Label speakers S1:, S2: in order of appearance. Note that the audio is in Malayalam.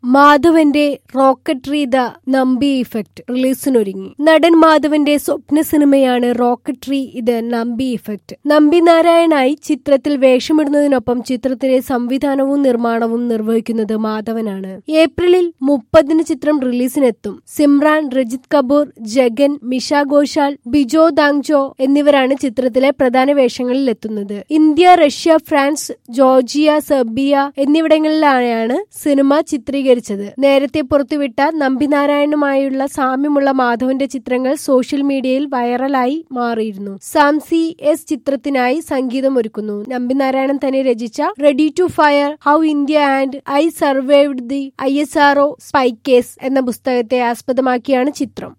S1: മാധവന്റെ റോക്കട്രി ദ നമ്പി ഇഫക്റ്റ് റിലീസിനൊരുങ്ങി നടൻ മാധവന്റെ സ്വപ്ന സിനിമയാണ് റോക്കട്രി ഇത് നമ്പി ഇഫക്റ്റ് നമ്പി നാരായണായി ചിത്രത്തിൽ വേഷമിടുന്നതിനൊപ്പം ചിത്രത്തിന്റെ സംവിധാനവും നിർമ്മാണവും നിർവഹിക്കുന്നത് മാധവനാണ് ഏപ്രിലിൽ മുപ്പതിന് ചിത്രം റിലീസിനെത്തും സിമ്രാൻ രജിത് കപൂർ ജഗൻ മിഷ ഘോഷാൽ ബിജോ ദാങ്ജോ എന്നിവരാണ് ചിത്രത്തിലെ പ്രധാന വേഷങ്ങളിൽ എത്തുന്നത് India Russia France Georgia Serbia എന്നിവിടങ്ങളിലാണ് സിനിമ ചിത്രീകരിച്ചത് നേരത്തെ പുറത്തുവിട്ട നമ്പിനാരായണനുമായുള്ള സാമ്യമുള്ള മാധവന്റെ ചിത്രങ്ങൾ സോഷ്യൽ മീഡിയയിൽ വൈറലായി മാറിയിരുന്നു സാംസി എസ് ചിത്രത്തിനായി സംഗീതം ഒരുക്കുന്നു നമ്പിനാരായണൻ തന്നെ രചിച്ച ready to fire how India and I survived the I S RO spy case എന്ന പുസ്തകത്തെ ആസ്പദമാക്കിയാണ് ചിത്രം